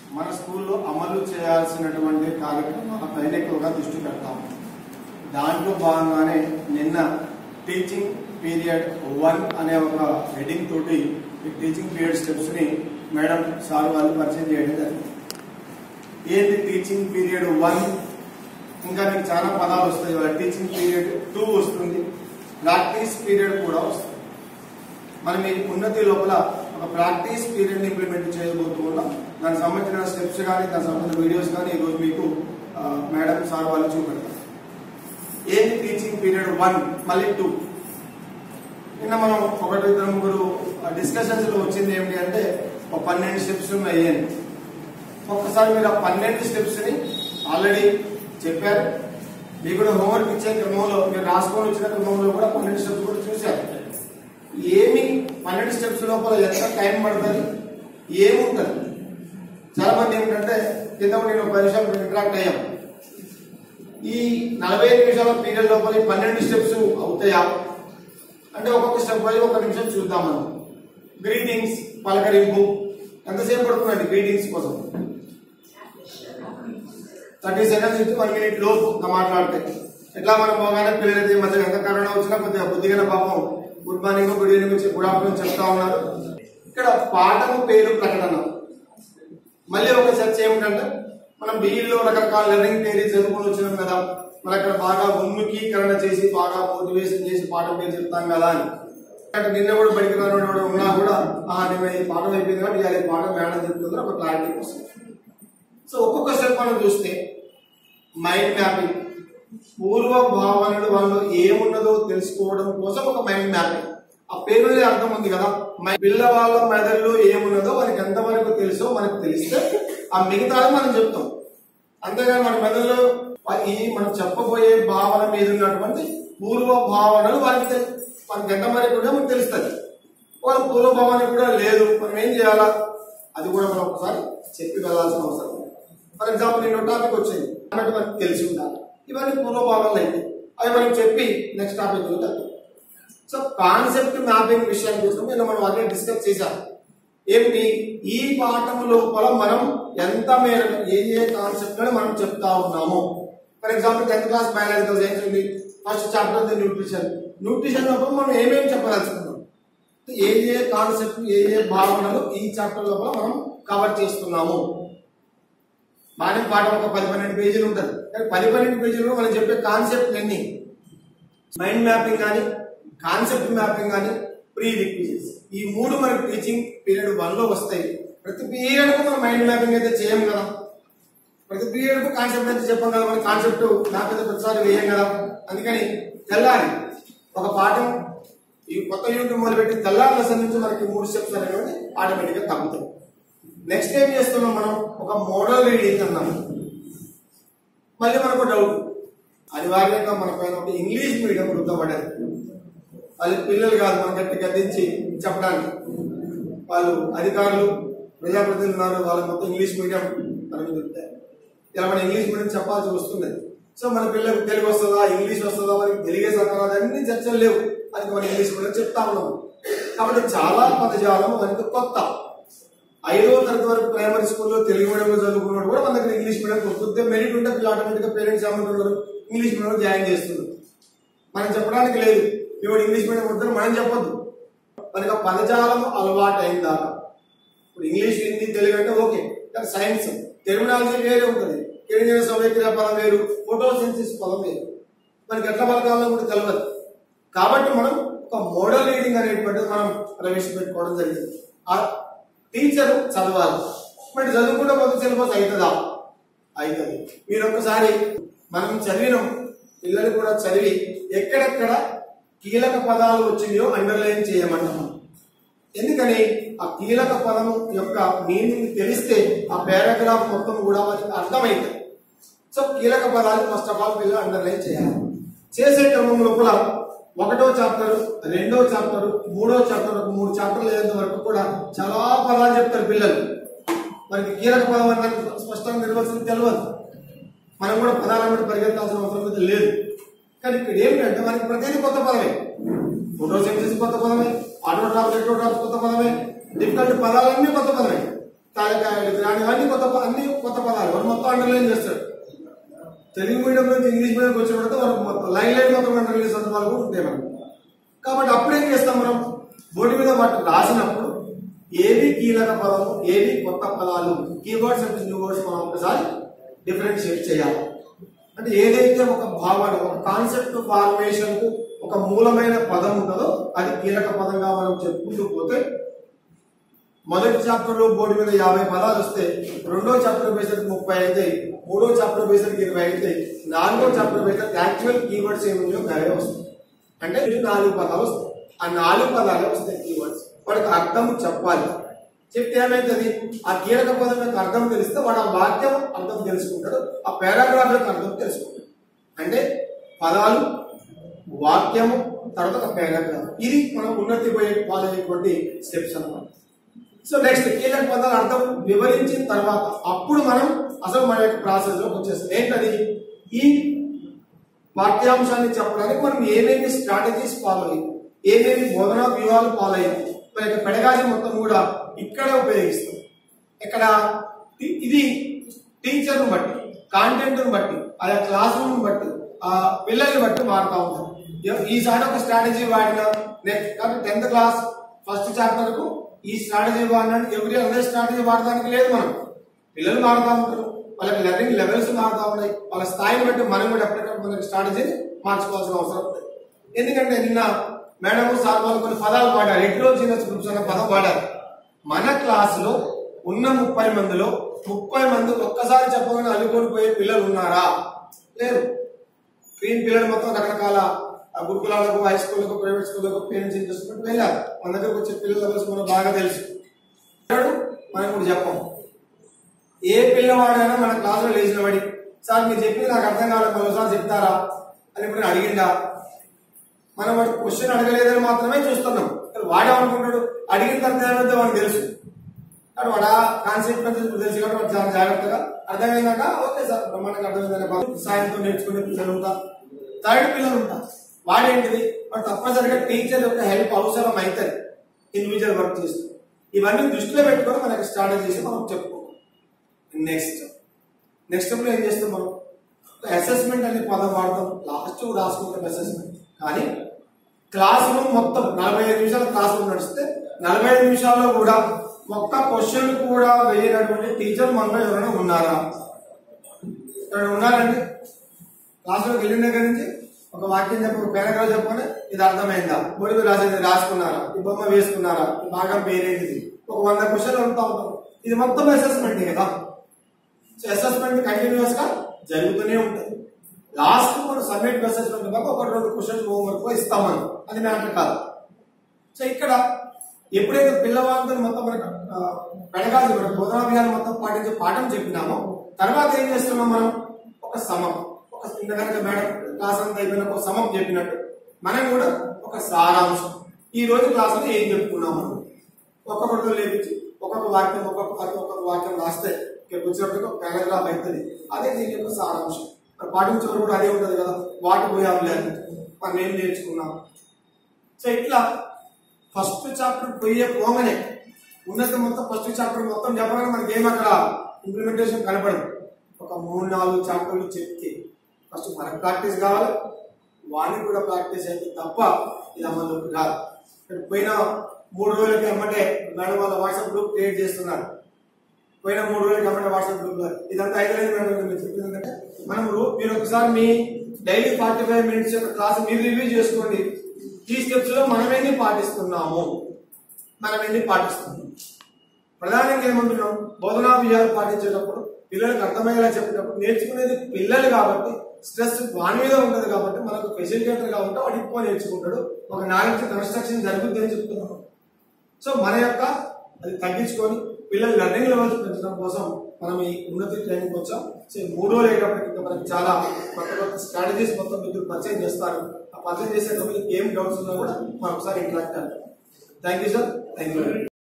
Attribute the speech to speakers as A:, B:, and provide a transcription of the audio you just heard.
A: మన స్కూల్లో అమలు చేయాల్సినటువంటి కార్యక్రమాలపైన ఎక్కువగా దృష్టి పెడతాం దాంట్లో భాగంగానే నిన్న టీచింగ్ పీరియడ్ వన్ అనే ఒక హెడింగ్ తోటి ఈ టీచింగ్ పీరియడ్ స్టెప్స్ ని మేడం సార్ వాళ్ళు పరిచయం చేయడం జరిగింది ఏంటి టీచింగ్ పీరియడ్ వన్ ఇంకా మీకు చాలా పదాలు వస్తాయి వాళ్ళ టీచింగ్ పీరియడ్ టూ వస్తుంది ప్రాక్టీస్ పీరియడ్ కూడా వస్తుంది మనం ఈ ఉన్నతి లోపల ఒక ప్రాక్టీస్ పీరియడ్ ఇంప్లిమెంట్ చేయబోతూ ఉన్నాం దానికి సంబంధించిన స్టెప్స్ కానీ దానికి సంబంధించిన వీడియోస్ కానీ ఈరోజు మీకు ఆ, మేడం సార్ వాళ్ళు చూపెడతారు ఏంటి టీచింగ్ పీరియడ్ వన్ మళ్ళీ టూ నిన్న మనం ఒకటి ఇద్దరు ముగ్గురు డిస్కషన్స్ లో వచ్చింది ఏమిటి అంటే ఒక పన్నెండు స్టెప్స్ ఉన్నాయి అని ఒక్కసారి మీరు ఆ పన్నెండు స్టెప్స్ ని ఆల్రెడీ చెప్పారు మీకు కూడా హోంవర్క్ ఇచ్చే క్రమంలో మీరు రాసుకొని వచ్చిన క్రమంలో కూడా పన్నెండు స్టెప్స్ కూడా చూశారు ఏమి పన్నెండు స్టెప్స్ లోపల ఎంత టైం పడుతుంది ఏముంటుంది చాలా మంది ఏమిటంటే కింద నేను ఒక పది నిమిషాలు ఇంటరాక్ట్ అయ్యాం ఈ నలభై ఐదు నిమిషాల పీరియడ్ లోపల ఈ పన్నెండు స్టెప్స్ అవుతాయా అంటే ఒక్కొక్క స్టెప్ పోయి ఒక నిమిషం చూద్దాం మనం గ్రీటింగ్స్ పలకరింపు ఎంతసేపు పడుతుందండి గ్రీటింగ్స్ కోసం థర్టీ సెకండ్స్ నుంచి వన్ మినిట్ లోపు ఇంకా మాట్లాడితే ఎట్లా మనం పోగానే పిల్లలైతే ఈ మధ్య ఎంత కరోనా వచ్చినా కొద్దిగా బుద్ధిగా పాపం good morning good evening good afternoon చెప్తా ఉన్నారు ఇక్కడ పాఠము పేరు ప్రకటన మళ్ళీ ఒక చర్చ ఏమిటంటే మనం బీఈలో రకరకాల లెర్నింగ్ థియరీ చదువుకొని వచ్చినాం కదా మన అక్కడ బాగా ఉన్ముఖీకరణ చేసి బాగా మోటివేషన్ చేసి పాఠం పేరు చెప్తాం కదా అని అంటే నిన్న కూడా బడికి రాని వాడు ఉన్నా కూడా ఆ నేను ఈ పాఠం అయిపోయింది కాబట్టి ఇవాళ ఈ పాఠం మేడం చెప్తుందో ఒక క్లారిటీ వస్తుంది సో ఒక్కొక్క స్టెప్ మనం చూస్తే మైండ్ మ్యాపింగ్ పూర్వ భావనలు వాళ్ళు ఏమున్నదో తెలుసుకోవడం కోసం ఒక మైండ్ మ్యాపింగ్ ఆ పేరులో అర్థం ఉంది కదా మై- పిల్లవాళ్ళ మెదడులో ఏమున్నదో మనకి ఎంతవరకు తెలుసో మనకు తెలిస్తే ఆ మిగతాది మనం చెప్తాం అంతేగాని మన మెదడులో వా- ఈ మనం చెప్పబోయే భావన మీద ఉన్నటువంటి పూర్వ భావనలు వారికి తెలు- మనకి ఎంతవరకు కూడా మనకు తెలుస్తుంది వాళ్ళ పూర్వ భావన కూడా లేదు మనం ఏం చేయాలా అది కూడా మనం ఒకసారి చెప్పి వెళ్ళాల్సిన అవసరం ఉంది ఫర్ ఎగ్జాంపుల్ నేను టాపిక్ వచ్చింది అన్నట్టు మనకు తెలిసి ఉండాలి ఇవన్నీ పూర్వభావాలు అయితే అవి మనం చెప్పి నెక్స్ట్ టాపిక్ వెళ్తాం సో కాన్సెప్ట్ మ్యాపింగ్ విషయానికి వచ్చిన నిన్న మనం అదే డిస్కస్ చేశాం ఏమిటి ఈ పాఠం లోపల మనం ఎంత మేరకు ఏ ఏ కాన్సెప్ట్ మనం చెప్తా ఉన్నాము for example tenth class biological science ఉంది first chapter the nutrition nutrition లోపల మనం ఏమేమి చెప్పదలుచుకున్నాం ఏ ఏ కాన్సెప్ట్ ఏ ఏ భావనలు ఈ చాప్టర్ లోపల మనం కవర్ చేస్తున్నాము బాగానే పాఠం ఒక పది పన్నెండు పేజీలు ఉంటుంది కానీ పది పన్నెండు పేజీలు మనం చెప్పే కాన్సెప్ట్ ఎన్ని మైండ్ మ్యాపింగ్ కానీ కాన్సెప్ట్ మ్యాపింగ్ కానీ ప్రీ రిక్విజిట్స్ ఈ మూడు మనకి టీచింగ్ పీరియడ్ వన్ లో వస్తాయి ప్రతి పీరియడ్ కు మనం మైండ్ మ్యాపింగ్ అయితే చేయం కదా ప్రతి పీరియడ్ కు కాన్సెప్ట్ అయితే చెప్పం కదా మన కాన్సెప్ట్ మ్యాప్ అయితే ప్రతిసారి వేయం కదా అందుకని తెల్లారి ఒక పాఠం ఈ కొత్త యూనిట్ మొదలుపెట్టి తెల్లారి లెసన్ నుంచి మనకి మూడు స్టెప్స్ అనేవి ఆటోమేటిక్ గా తగ్గుతాయి నెక్స్ట్ ఏం చేస్తున్నాం మనం ఒక మోడల్ రీడింగ్ అన్నాం మళ్ళీ మనకు డౌట్ అనివార్యంగా మన పైన ఒక ఇంగ్లీష్ మీడియం రుద్దబడేది వాళ్ళు పిల్లలు కాదు మనం గట్టి గద్దించి చెప్పడానికి వాళ్ళు అధికారులు ప్రజాప్రతినిధులు ఉన్నారు వాళ్ళు మొత్తం ఇంగ్లీష్ మీడియం మన మీద ఉంటారు ఇలా మన ఇంగ్లీష్ మీడియం చెప్పాల్సి వస్తుంది సో మన పిల్లలకు తెలుగు వస్తుందా ఇంగ్లీష్ వస్తుందా మనకి తెలుగే సరిపడా అన్ని చర్చలు లేవు అది మన ఇంగ్లీష్ మీడియం చెప్తా ఉన్నాము కాబట్టి చాలా పదజాలం మనకి కొత్త ఐదో తరగతి వరకు ప్రైమరీ స్కూల్లో తెలుగు మీడియంలో చదువుకున్నాడు కూడా మన దగ్గర ఇంగ్లీష్ మీడియం కొద్దిగా మెరిట్ ఉంటే పిల్లలు ఆటోమేటిక్గా పేరెంట్స్ ఏమంటున్నారు ఇంగ్లీష్ మీడియంలో జాయిన్ చేస్తున్నారు మనం చెప్పడానికి లేదు ఇవాడు ఇంగ్లీష్ మీడియం వద్దని మనం చెప్పొద్దు మనకి ఆ పదజాలం అలవాటు అయిన దాకా ఇప్పుడు ఇంగ్లీష్ హిందీ తెలుగు అంటే ఓకే కానీ సైన్స్ టెర్మినాలజీ వేరే ఉంటుంది కెరీర్ సౌకర్య పదం వేరు ఫోటోసింథసిస్ పదం వేరు మనకి ఎట్లా పలకాలో కూడా తెలియదు కాబట్టి మనం ఒక మోడల్ రీడింగ్ అనేటువంటిది మనం ప్రవేశపెట్టుకోవడం జరిగింది ఆ టీచర్ చదవాలి మరి చదువుకుంటే మొత్తం సిలబస్ అవుతుందా అవుతుంది మీరు ఒక్కసారి మనం చదివినాం పిల్లలు కూడా చదివి ఎక్కడెక్కడ కీలక పదాలు వచ్చినాయో అండర్లైన్ చేయమంటాం ఎందుకని ఆ కీలక పదం యొక్క మీనింగ్ తెలిస్తే ఆ పారాగ్రాఫ్ మొత్తం కూడా మనకి అర్థమైంది సో కీలక పదాలు ఫస్ట్ ఆఫ్ ఆల్ పిల్లలు అండర్లైన్ చేయాలి చేసే క్రమం లోపల ఒకటో చాప్టర్ రెండో చాప్టర్ మూడో చాప్టర్ ఒక మూడు చాప్టర్లు అయ్యేంత వరకు కూడా చాలా పదాలు చెప్తారు పిల్లలు మనకి కీలక పదం అంటే స్పష్టంగా నిర్వచనం తెలియదు మనం కూడా పదాలను పరిగెత్తాల్సిన అవసరం అయితే లేదు కానీ ఇక్కడ ఏమిటంటే మనకి ప్రతిదీ కొత్త పదమే ఫోటోసింథసిస్ కొత్త పదమే ఆటోట్రాప్ ఎలక్ట్రోట్రాప్ కొత్త పదమే డిఫికల్ట్ పదాలన్నీ కొత్త పదమే తలకాయలు గ్రాని అన్ని కొత్త ప- అన్ని కొత్త పదాలు వాడు మొత్తం అండర్లైన్ చేస్తాడు తెలుగు మీడియం నుంచి ఇంగ్లీష్ మీడియంకి వచ్చినప్పుడు మనకు మొత్తం లైన్ లైన్ మొత్తం అండర్లైన్ సందర్భాలు కూడా ఉంటాయి మనం కాబట్టి అప్పుడు ఏం చేస్తాం మనం బోర్డు మీద వాటి రాసినప్పుడు ఏవి కీలక పదము ఏవి కొత్త పదాలు కీవర్డ్స్ అండ్ న్యూ వర్డ్స్ మనం ఒకసారి డిఫరెన్షియేట్ చేయాలి అంటే ఏదైతే ఒక భావన ఒక కాన్సెప్ట్ ఫార్మేషన్ కు ఒక మూలమైన పదం ఉంటుందో అది కీలక పదంగా మనం చెప్పుకుంటూ పోతే మొదటి చాప్టర్ లో బోర్డు మీద యాభై పదాలు వస్తే రెండో చాప్టర్ బేసరికి ముప్పై అవుతాయి మూడో చాప్టర్ బేసరికి ఇరవై అవుతాయి నాలుగో చాప్టర్ బేసరికి యాక్చువల్ కీవర్డ్స్ ఏమున్నాయో అవే వస్తాయి అంటే ఇది నాలుగు పదాలు వస్తాయి ఆ నాలుగు పదాలే వస్తాయి కీవర్డ్స్ వాడికి అర్థం చెప్పాలి చెప్తే ఏమైతుంది ఆ కీలక పదం యొక్క అర్థం తెలిస్తే వాడు ఆ వాక్యం అర్థం తెలుసుకుంటాడు ఆ పారాగ్రాఫ్ యొక్క అర్థం తెలుసుకుంటాడు అంటే పదాలు వాక్యము తర్వాత ఒక పారాగ్రాఫ్ ఇది మనం ఉన్నతి పోయే వాళ్ళటువంటి స్టెప్స్ అన్నమాట సో నెక్స్ట్ కీలక పదాల అర్థం వివరించిన తర్వాత అప్పుడు మనం అసలు మన యొక్క ప్రాసెస్ లోకి వచ్చేస్తాం ఏంటది ఈ పాఠ్యాంశాన్ని చెప్పడానికి మనం ఏమేమి స్ట్రాటజీస్ ఫాలో అయ్యి ఏమేమి బోధనా వ్యూహాలు ఫాలో అయ్యి మన యొక్క పెడగాజీ మొత్తం కూడా ఇక్కడే ఉపయోగిస్తాం ఇక్కడ ఇ- ఇది టీచర్ను బట్టి కాంటెంట్ను బట్టి ఆయా క్లాస్ రూమ్ బట్టి ఆ పిల్లల్ని బట్టి మారుతా ఉంటాం ఎ- ఈసారి ఒక స్ట్రాటజీ వాడిన నెక్స్ట్ కాబట్టి టెన్త్ క్లాస్ ఫస్ట్ చాప్టర్ కు ఈ స్ట్రాటజీ వాడినాడు ఎవ్రీ అదే స్ట్రాటజీ వాడడానికి లేదు మనం పిల్లలు మారుతా ఉంటారు వాళ్ళకి లెర్నింగ్ లెవెల్స్ మారుతా ఉన్నాయి వాళ్ళ స్థాయిని బట్టి మనం కూడా ఎప్పటికప్పుడు మనకి స్ట్రాటజీని మార్చుకోవాల్సిన అవసరం ఉంది ఎందుకంటే నిన్న మేడం సార్ వాళ్ళు కొన్ని పదాలు పాడారు హెట్రోజినస్ గ్రూప్స్ అనే పదం పాడారు మన క్లాసులో ఉన్న ముప్పై మందిలో ముప్పై మంది ఒక్కసారి చెప్పగానే అనుకొని పోయే పిల్లలు ఉన్నారా లేరు స్క్రీన్ పిల్లలు మొత్తం రకరకాల ఆ గురుకులాలకు హై స్కూళ్ళకు ప్రైవేట్ స్కూళ్ళకు పేరెంట్స్ ఏం చేసుకుంటూ వెళ్ళారు మన దగ్గరకు వచ్చే పిల్లల గురించి మనకు బాగా తెలుసు ఎవడు? మనం కూడా చెప్పం ఏ పిల్లవాడైనా మన క్లాసులో లేచిన వాడి సార్ మీరు చెప్పింది నాకు అర్థం కాలేదు మరోసారి చెప్తారా అని ఇప్పుడు అడిగిందా మనం వాడు క్వశ్చన్ అడగలేదని మాత్రమే చూస్తున్నాం కానీ వాడేమనుకుంటాడు అడిగిన తర్వాత ఏమైతే వాడికి తెలుసు కానీ వాడు ఆ కాన్సెప్ట్ అంతా ఇప్పుడు తెలుసు కాబట్టి వాడు చాలా జాగ్రత్తగా అర్థమైందాక ఓకే సార్ బ్రహ్మాండంగా అర్థమైందనే బాధ సాయంతో నేర్చుకునే పిల్లలు ఉంటారు థర్డ్ పిల్లలు ఉంటారు వాడేంటిది వాడు తప్పనిసరిగా టీచర్ యొక్క హెల్ప్ అవసరం అవుతుంది ఇండివిజువల్ వర్క్ చేస్తూ ఇవన్నీ దృష్టిలో పెట్టుకొని మనకి స్ట్రాటజీస్ మనం చెప్పుకోవాలి నెక్స్ట్ నెక్స్ట్ లో ఏం చేస్తాం మనం అసెస్మెంట్ అనే పదం వాడతాం లాస్ట్ రాసుకుంటాం అసెస్మెంట్ కానీ క్లాస్ రూమ్ మొత్తం నలభై ఐదు నిమిషాలు క్లాస్ రూమ్ నడిస్తే నలభై ఐదు నిమిషాల్లో కూడా ఒక్క క్వశ్చన్ కూడా వేయనటువంటి టీచర్ మనలో ఎవరైనా ఉన్నారా ఎవరైనా ఉన్నారండి క్లాసులోకి వెళ్ళిన దగ్గర నుంచి ఒక వాక్యం చెప్పి ఒక పేరాగ్రాఫ్ చెప్పగానే ఇది అర్థమైందా బొడివి రాసేది రాసుకున్నారా ఈ బొమ్మ వేసుకున్నారా ఈ భాగం పేరేంటిది ఒక వంద క్వశ్చన్లు ఉంటా ఉంటాం ఇది మొత్తం అసెస్మెంట్ కదా సో అసెస్మెంట్ కంటిన్యూస్ గా జరుగుతూనే ఉంటుంది లాస్ట్ మనం సబ్మిట్ అసెస్మెంట్ దాకా ఒక రెండు క్వశ్చన్స్ హోంవర్క్ ఇస్తాం మనం అది మ్యాటర్ కాదు సో ఇక్కడ ఎప్పుడైతే పిల్లవాళ్ళతో మొత్తం మనకు పెడగాలి మన బోధనా విధానం మొత్తం పాటించే పాఠం చెప్పినామో తర్వాత ఏం చేస్తున్నాం మనం ఒక సమం ఒక కింద కనుక మేడం క్లాస్ అంతా అయిపోయిన ఒక సమం చెప్పినట్టు మనం కూడా ఒక సారాంశం ఈ రోజు క్లాసులో ఏం చెప్పుకున్నాం మనం ఒక్కొక్కరితో లేపించి ఒక్కొక్క వాక్యం ఒక్కొక్క వాక్యం ఒక్కొక్క వాక్యం రాస్తే ఇక్కడికి వచ్చినప్పటికీ ఒక పారాగ్రాఫ్ అవుతుంది అదే దీని యొక్క సారాంశం మరి పాటించడం కూడా అదే ఉంటుంది కదా వాటి పోయాం లేదు మనం ఏం నేర్చుకున్నాం సో ఇట్లా ఫస్ట్ చాప్టర్ పోయే పోగానే ఉన్నత మొత్తం ఫస్ట్ చాప్టర్ మొత్తం చెప్పగానే మనకి ఏం అక్కడ ఇంప్లిమెంటేషన్ కనపడదు ఒక మూడు నాలుగు చాప్టర్లు చెప్తే ఫస్ట్ మనకు ప్రాక్టీస్ కావాలి వాడిని కూడా ప్రాక్టీస్ అయితే తప్ప ఇది అమలులోకి రాదు ఇక్కడ పోయిన మూడు రోజులకి అమ్మటే మేడం వాళ్ళ వాట్సాప్ గ్రూప్ క్రియేట్ చేస్తున్నారు పోయిన మూడు రోజులకి అమ్మటే వాట్సాప్ గ్రూప్ లో ఇదంతా ఐదు మేడం మీరు చెప్పింది ఏంటంటే మనం రూ- మీరు ఒకసారి మీ డైలీ ఫార్టీ ఫైవ్ మినిట్స్ యొక్క క్లాస్ మీరు రివ్యూ చేసుకోండి ఈ స్టెప్స్ లో మనం ఎన్ని పాటిస్తున్నాము మనం ఎన్ని పాటిస్తున్నాం ప్రధానంగా ఏమంటున్నాం బోధనా విజయాలు పాటించేటప్పుడు పిల్లలకు అర్థమయ్యేలా చెప్పేటప్పుడు నేర్చుకునేది పిల్లలు కాబట్టి స్ట్రెస్ వాని మీద ఉంటుంది కాబట్టి మనకు ఫెసిలిటేటర్ గా ఉంటే వాడు ఎక్కువ నేర్చుకుంటాడు ఒక నాలెడ్జ్ కన్స్ట్రక్షన్ జరుగుతుంది అని చెప్తున్నాం సో మన యొక్క అది తగ్గించుకొని పిల్లల లెర్నింగ్ లెవెల్స్ పెంచడం కోసం మనం ఈ ఉన్నతి ట్రైనింగ్ వచ్చాం సో ఈ మూడో లేకపోతే ఇంకా మనకి చాలా కొత్త కొత్త స్ట్రాటజీస్ మొత్తం మీరు పరిచయం చేస్తారు ఆ పరిచయం చేసేటప్పుడు ఏం డౌట్స్ ఉన్నా కూడా మనం ఒకసారి ఇంటరాక్ట్ అవుతాం thank you sir thank you